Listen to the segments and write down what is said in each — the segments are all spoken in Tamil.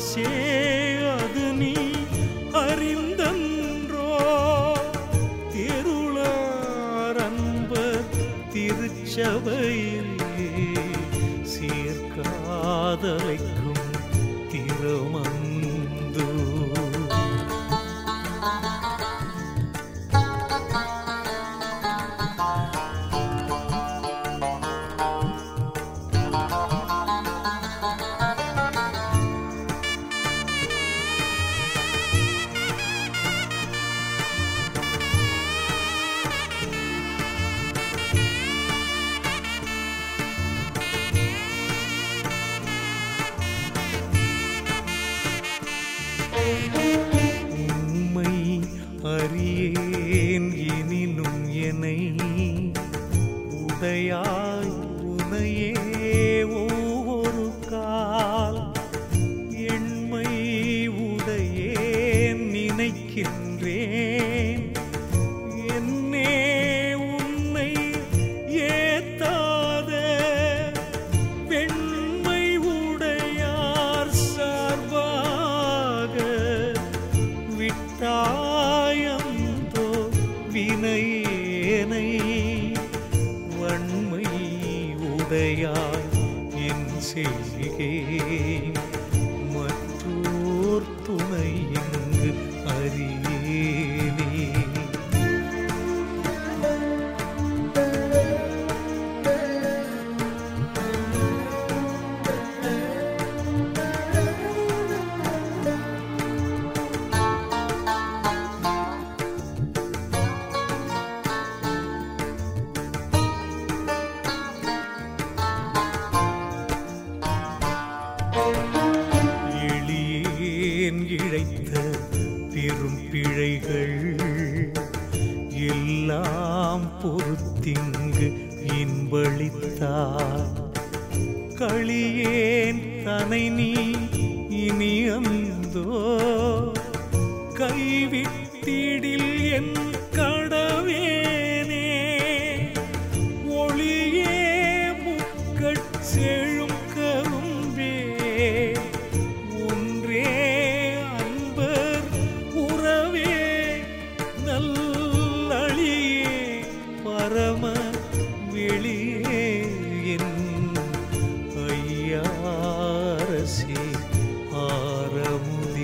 அரசே அது நீ அறிந்தன்றோ திருளார் அன்பர் திருச்சபையில் சீர்காதலைக்கும் திறமந்தோ உம்மை அறியேன் எனினும் என்னை உடையாய் உனையே ஒவ்வொரு கால் எண்மை உடையேன் நினைக்கின்றேன் என்னே உன்னை ஏத்தாத வெண்மை உடையார் சார்பாக விட்டாயந்தோ வினையேனை வன்மை உடையாய் என் செய்கேன் மற்றோர் துணை இங்கு அறியேனே எளியேன் இழைத்த பெரும் பிழைகள் எல்லாம் பொறுத்திங்கு இன்பளித்தார் களியேன் தனை நீ இனி அந்தோ கைவிட்டிடில் என் கடவேனே ஒளியே முக்கட் செழும் கரும்பே ஒன்றே அன்பர் உறவே நல்லழியே பரம வெளியே என் ஐயாரசி ஆரமுதே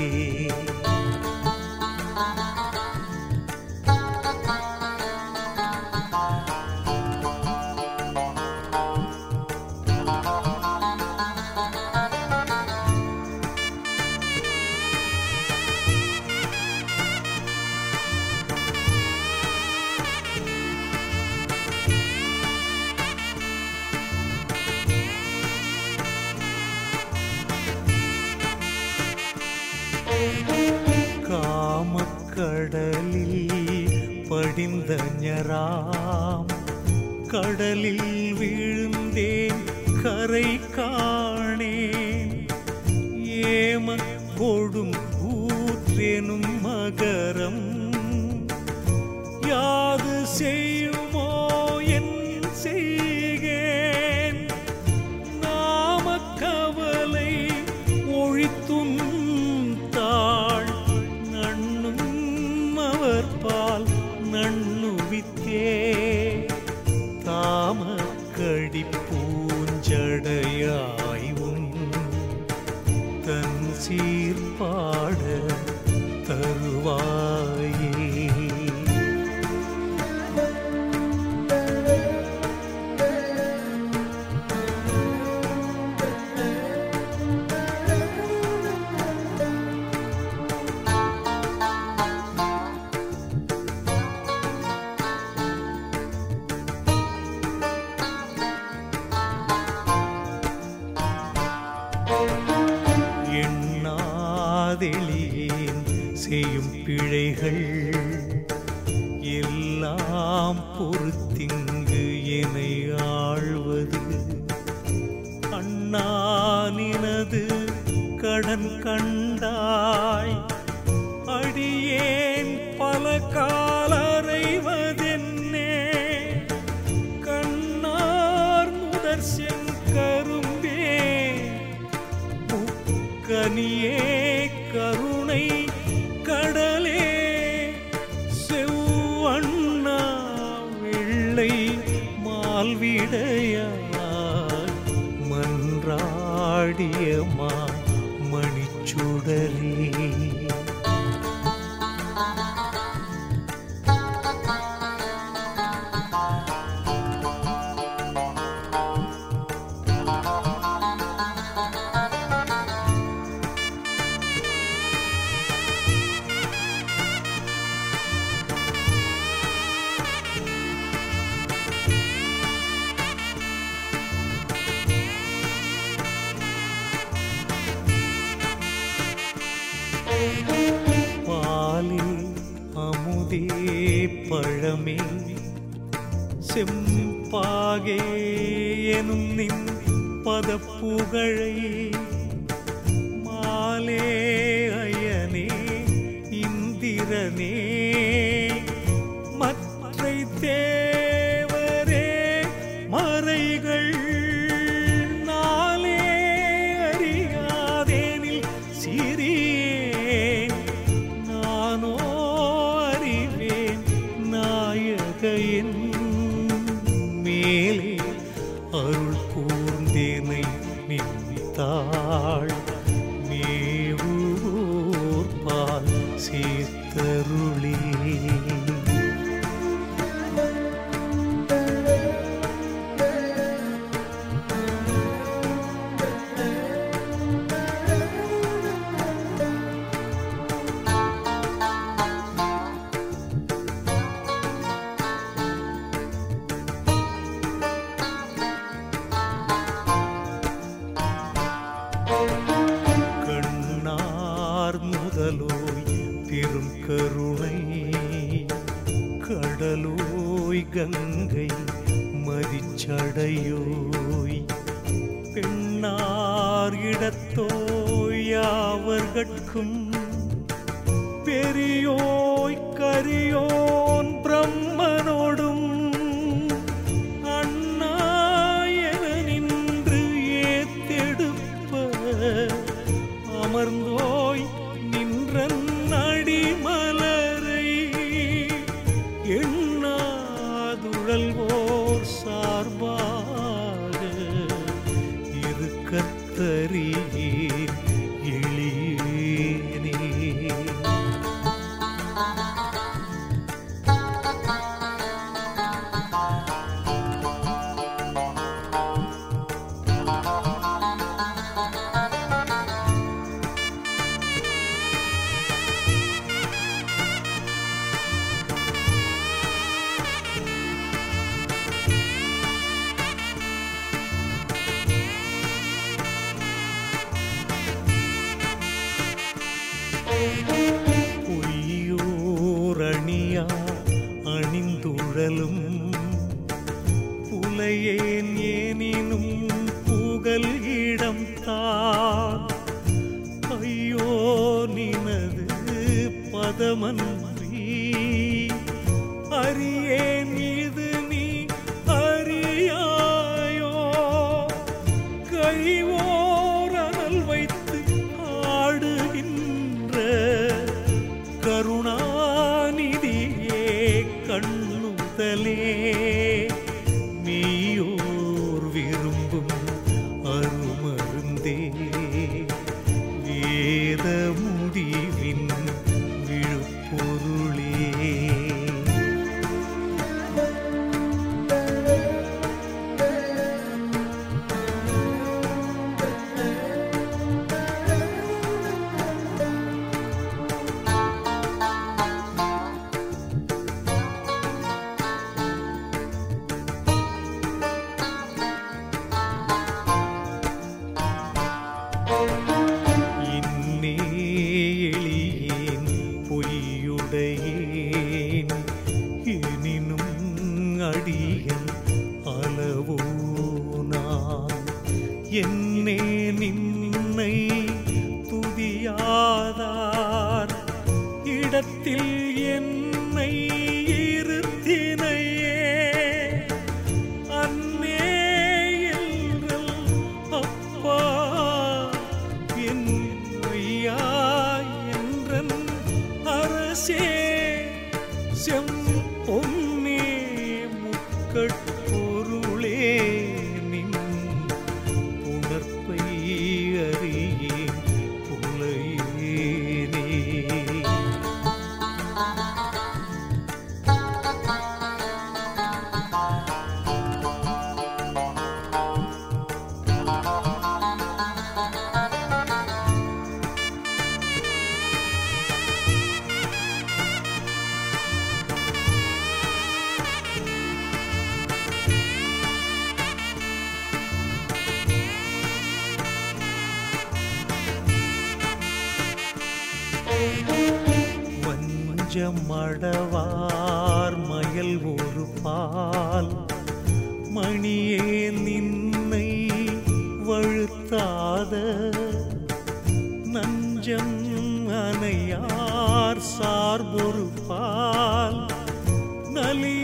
காமக்கடலில் படிந்த ஞராம் கடலில் வீழ்ந்தேன் கரை காணேன் ஏம கொடும் கூற்றெனும் மகரம் யாது செய்யுமோ என் செய்கேன் நாமக்கவலை ஒழித்தும் தாழ் நண்ணும் அவர் பால் நண்ணுவித்தே தாமக்கடி பூஞ்சடையாயும் தன் சீர்பாட தருவாயே எண்ணாதெளியேன் செய்யும் பிழைகள் எல்லாம் பொறுத்திங்கு என்னை ஆழ்வது அண்ணானினது கடன் கண்டாய் அடியேன் பல காலறைவதென்னே கண்ணார் முதற் செங்கரும்பே முக்க கனியே கருணை கடலே செவ்வண்ணா வெள்ளை மால்விடையாய் மன்றாடியமா மணிச்சுடரே பாலே அமுதே பழமே செம்பாகே எனும் நின் பதப்புகழை மாலே அயனே இந்திரனே மற்றை தேவரே மறைகள் நாளே அறியாதேனில் சிறியேன் நானோ அறிவேன் நாயகையின் மேலே அருள் கூர்ந்தேனை நின்றாள் மேவூர் பால் சேர்த்தருளே கண்ணார் முதலோய் பெரும் கருணை கடலோய் கங்கை மதிச்சடையோய் பெண்ணார் இடத்தோய் யாவர்கட்கும் பெரியோய் கரியோன் பிரம்மனோடும் அண்ணா என நின்று ஏத்தெடுப்ப அமர்ந்தோய் நின்றன் அடிமலரை எண்ணாதுழல்வோர் சார்பாக இருக்கத்தறியேன் எளியேனே பொய்யோரணியா அணிந்துழலும் புலையேன் ஏனினும் புகழ் இடம் தான் ஐயோ நினது பதமன்றி அறியேன் இது நீ அறியாயோ கைவோரனல் வைத்து ஆடுகின்ற கருணாநிதியே கண்ணுதலே நீயோர் விரும்பும் அருமருந்தே வேத முடிவின் விழுப்பொருளே இன்னே எளியேன் பொய்யுடையேன் எனினும் அடியன் அளவோ நான் என்னே நின்னை துதியாதார் இடத்தில் என்னை இருத்தினையே அன்னே என்றல் அப்பா என் செம்பொன்னே முக்கட்பொருளே நின் உணர்ப்பை அறியேன் புலையேனே வஞ்சமடவார் மயல் ஒரு பால் மணியே நின்னை வழுத்தாத நஞ்சம் அணையார் சார்பொரு பால் நலி